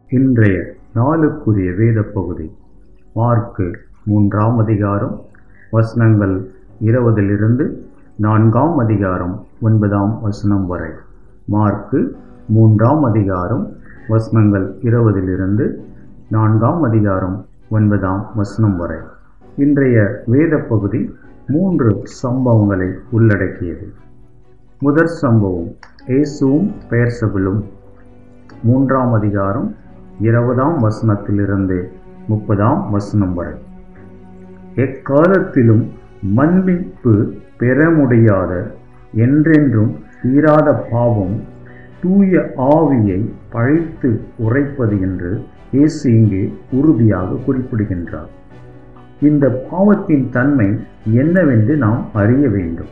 இன்றைய நாளுக்குரிய வேத பகுதி மார்க்கு மூன்றாம் அதிகாரம் வசனங்கள் இருபதிலிருந்து நான்காம் அதிகாரம் ஒன்பதாம் வசனம் வரை மார்க்கு மூன்றாம் அதிகாரம் வசனங்கள் இருபதிலிருந்து நான்காம் அதிகாரம் ஒன்பதாம் வசனம் வரை இன்றைய வேத பகுதி மூன்று சம்பவங்களை உள்ளடக்கியது முதற் சம்பவம் இயேசுவும் பெயர்சபிலும் மூன்றாம் அதிகாரம் இருபதாம் வசனத்திலிருந்து முப்பதாம் வசனம் வரை எக்காலத்திலும் மன்னிப்பு பெற முடியாத என்றென்றும் தீராத பாவம் தூய ஆவியை பழித்து உரைப்பது என்று இயேசு இங்கு உறுதியாக குறிப்பிடுகின்றார் இந்த பாவத்தின் தன்மை என்னவென்று நாம் அறிய வேண்டும்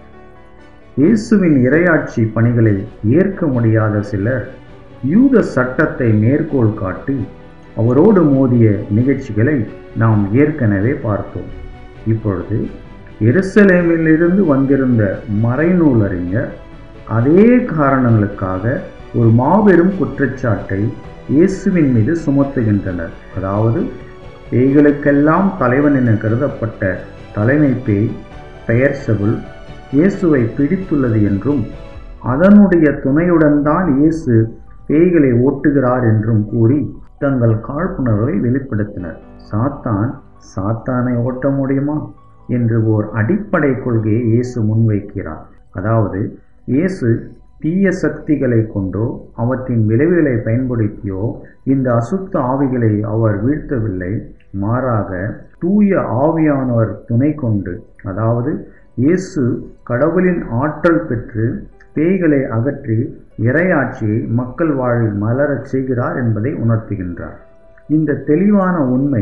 இயேசுவின் இரையாட்சி பணிகளை ஏற்க முடியாத சிலர் யூத சட்டத்தை மேற்கோள் காட்டி அவரோடு மோதிய நிகழ்ச்சிகளை நாம் ஏற்கனவே பார்த்தோம் இப்பொழுது எருசலேமிலிருந்து வந்திருந்த மறைநூல் அறிஞர் அதே காரணங்களுக்காக ஒரு மாபெரும் குற்றச்சாட்டை இயேசுவின் மீது சுமத்துகின்றனர் அதாவது பேய்களுக்கெல்லாம் தலைவன் என கருதப்பட்ட தலைமை பேய் பெயர் செபுல் இயேசுவை பிடித்துள்ளது என்றும் அதனுடைய துணையுடன் தான் இயேசு பேய்களை ஓட்டுகிறார் என்றும் கூறி தங்கள் காழ்ப்புணர்வை வெளிப்படுத்தினர் சாத்தான் சாத்தானை ஓட்ட முடியுமா என்று ஓர் அடிப்படை கொள்கையை இயேசு முன்வைக்கிறார் அதாவது இயேசு தீய சக்திகளை கொண்டோ அவற்றின் விளைவுகளை பயன்படுத்தியோ இந்த அசுத்த ஆவிகளை அவர் வீழ்த்தவில்லை மாறாக தூய ஆவியானவர் துணை கொண்டு அதாவது இயேசு கடவுளின் ஆற்றல் பெற்று பேய்களை அகற்றி இறையாட்சியை மக்கள் வாழ்வில் மலரச் செய்கிறார் என்பதை உணர்த்துகின்றார் இந்த தெளிவான உண்மை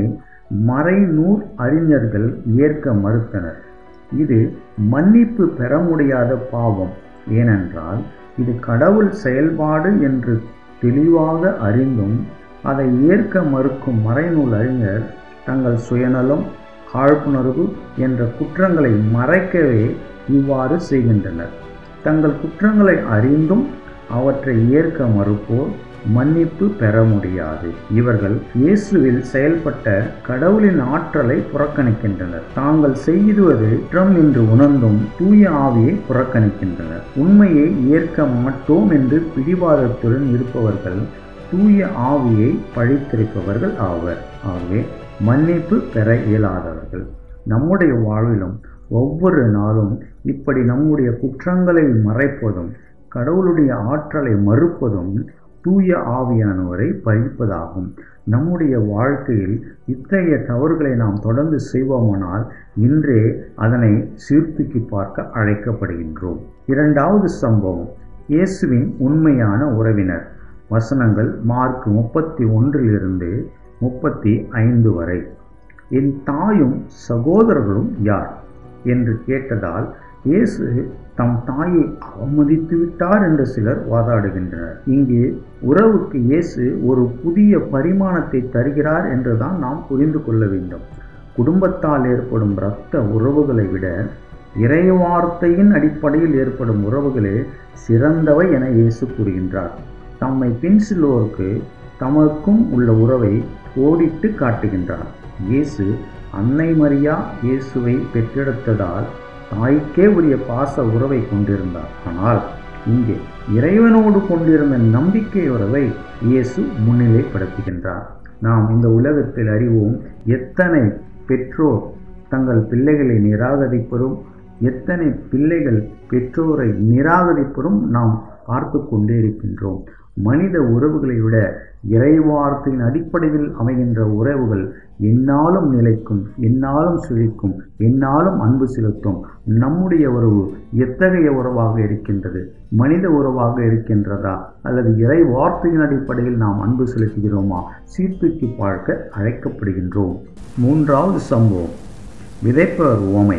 மறைநூற் அறிஞர்கள் ஏற்க மறுத்தனர் இது மன்னிப்பு பெற முடியாத பாவம் ஏனென்றால் இது கடவுள் செயல்பாடு என்று தெளிவாக அறிந்தும் அதை ஏற்க மறுக்கும் மறைநூல் அறிஞர் தங்கள் சுயநலம் காழ்ப்புணர்வு என்ற குற்றங்களை மறைக்கவே இவ்வாறு செய்கின்றனர் தங்கள் குற்றங்களை அறிந்தும் அவற்றை ஏற்க மறுப்போர் மன்னிப்பு பெற முடியாது இவர்கள் இயேசுவில் செயல்பட்ட கடவுளின் ஆற்றலை புறக்கணிக்கின்றனர் தாங்கள் செய்துவது குற்றம் என்று உணர்ந்தும் தூய ஆவியை புறக்கணிக்கின்றனர் உண்மையை ஏற்க மாட்டோம் என்று பிடிவாதத்துடன் இருப்பவர்கள் தூய ஆவியை பழித்திருப்பவர்கள் ஆவர் ஆகவே மன்னிப்பு பெற இயலாதவர்கள் நம்முடைய வாழ்விலும் ஒவ்வொரு நாளும் இப்படி நம்முடைய குற்றங்களை மறைப்பதும் கடவுளுடைய ஆற்றலை மறுப்பதும் தூய ஆவியானவரை பழிப்பதாகும் நம்முடைய வாழ்க்கையில் இத்தகைய தவறுகளை நாம் தொடர்ந்து செய்வோமானால் இன்றே அதனை சீர்தூக்கி பார்க்க அழைக்கப்படுகின்றோம் இரண்டாவது சம்பவம் இயேசுவின் உண்மையான உறவினர் வசனங்கள் மார்க் முப்பத்தி ஒன்றிலிருந்து முப்பத்தி ஐந்து வரை என் தாயும் சகோதரர்களும் யார் என்று கேட்டதால் இயேசு தம் தாயை அவமதித்து விட்டார் என்று சிலர் வாதாடுகின்றனர் இங்கே உறவுக்கு இயேசு ஒரு புதிய பரிமாணத்தை தருகிறார் என்றுதான் நாம் புரிந்து கொள்ள வேண்டும் குடும்பத்தால் ஏற்படும் இரத்த உறவுகளை விட இறைவார்த்தையின் அடிப்படையில் ஏற்படும் உறவுகளே சிறந்தவை என இயேசு கூறுகின்றார் தம்மை பின் செல்வோருக்கு தமக்கும் உள்ள உறவை கோடிட்டு காட்டுகின்றார் இயேசு அன்னை மரியா இயேசுவை பெற்றெடுத்ததால் தாய்க்கே உரிய பாச உறவை கொண்டிருந்தார் ஆனால் இங்கே இறைவனோடு கொண்டிருந்த நம்பிக்கை உறவை இயேசு முன்னிலைப்படுத்துகின்றார் நாம் இந்த உலகத்தில் அறிவோம் எத்தனை பெற்றோர் தங்கள் பிள்ளைகளை நிராகரிப்பதும் எத்தனை பிள்ளைகள் பெற்றோரை நிராகரிப்பதும் நாம் பார்த்து கொண்டே இருக்கின்றோம் மனித உறவுகளை விட இறைவார்த்தையின் அடிப்படையில் அமைகின்ற உறவுகள் என்னாலும் நிலைக்கும் என்னாலும் செழிக்கும் என்னாலும் அன்பு செலுத்தும் நம்முடைய உறவு எத்தகைய உறவாக இருக்கின்றது மனித உறவாக இருக்கின்றதா அல்லது இறை வார்த்தையின் அடிப்படையில் நாம் அன்பு செலுத்துகிறோமா சீர்தூக்கி பார்க்க அழைக்கப்படுகின்றோம் மூன்றாவது சம்பவம் விதைப்பவர் ஓமை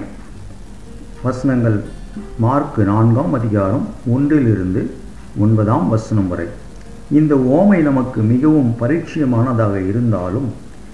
வசனங்கள் மார்க் நான்காம் அதிகாரம் ஒன்றிலிருந்து ஒன்பதாம் வசனம் வரை இந்த ஓமை நமக்கு மிகவும் பரிச்சயமானதாக இருந்தாலும்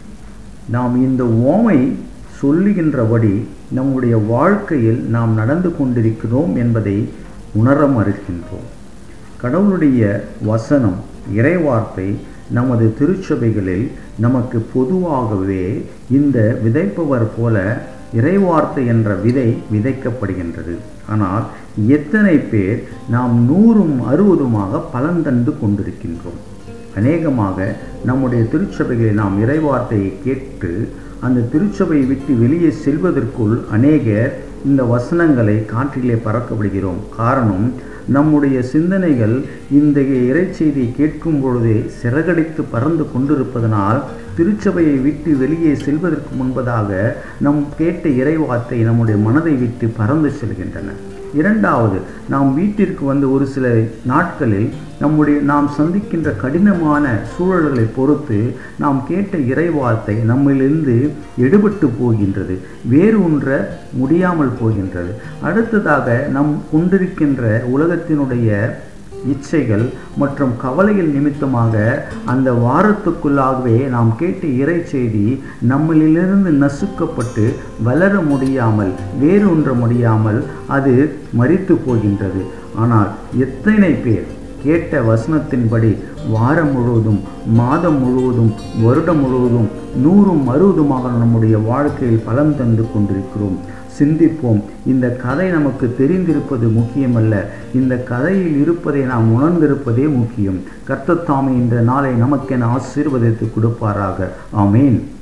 நாம் இந்த ஓமை சொல்லுகின்றபடி நம்முடைய வாழ்க்கையில் நாம் நடந்து கொண்டிருக்கிறோம் என்பதை உணர மறுக்கின்றோம் கடவுளுடைய வசனம் இறைவார்த்தை நமது திருச்சபைகளில் நமக்கு பொதுவாகவே இந்த விதைப்பவர் போல இறைவார்த்தை என்ற விதை விதைக்கப்படுகின்றது ஆனால் எத்தனை பேர் நாம் நூறும் அறுபதுமாக பலன் தந்து கொண்டிருக்கின்றோம் அநேகமாக நம்முடைய திருச்சபைகளில் நாம் இறைவார்த்தையை கேட்டு அந்த திருச்சபையை விட்டு வெளியே செல்வதற்குள் அநேகர் இந்த வசனங்களை காற்றிலே பறக்க விடுகிறோம் காரணம் நம்முடைய சிந்தனைகள் இந்த இறைச்செய்தியை கேட்கும் பொழுதே சிறகடித்து பறந்து கொண்டிருப்பதனால் திருச்சபையை விட்டு வெளியே செல்வதற்கு முன்பதாக நம் கேட்ட இறைவார்த்தை நம்முடைய மனதை விட்டு பறந்து செல்கின்றன இரண்டாவது நாம் வீட்டிற்கு வந்து ஒரு சில நாட்களில் நம்முடைய நாம் சந்திக்கின்ற கடினமான சூழல்களை பொறுத்து நாம் கேட்ட இறைவார்த்தை நம்மிலிருந்து எடுபட்டு போகின்றது வேறு ஒன்ற முடியாமல் போகின்றது அடுத்ததாக நம் கொண்டிருக்கின்ற உலகத்தினுடைய இச்சைகள் மற்றும் கவலைகள் நிமித்தமாக அந்த வாரத்துக்குள்ளாகவே நாம் கேட்ட இறை செய்தி நம்மளிலிருந்து நசுக்கப்பட்டு வளர முடியாமல் வேறொன்ற முடியாமல் அது மறித்து போகின்றது ஆனால் எத்தனை பேர் கேட்ட வசனத்தின்படி வாரம் முழுவதும் மாதம் முழுவதும் வருடம் முழுவதும் நூறும் அறுபதுமாக நம்முடைய வாழ்க்கையில் பலன் தந்து கொண்டிருக்கிறோம் சிந்திப்போம் இந்த கதை நமக்கு தெரிந்திருப்பது முக்கியமல்ல இந்த கதையில் இருப்பதை நாம் உணர்ந்திருப்பதே முக்கியம் கர்த்தத்தாமை இந்த நாளை நமக்கென ஆசீர்வதித்து கொடுப்பாராக ஆமேன்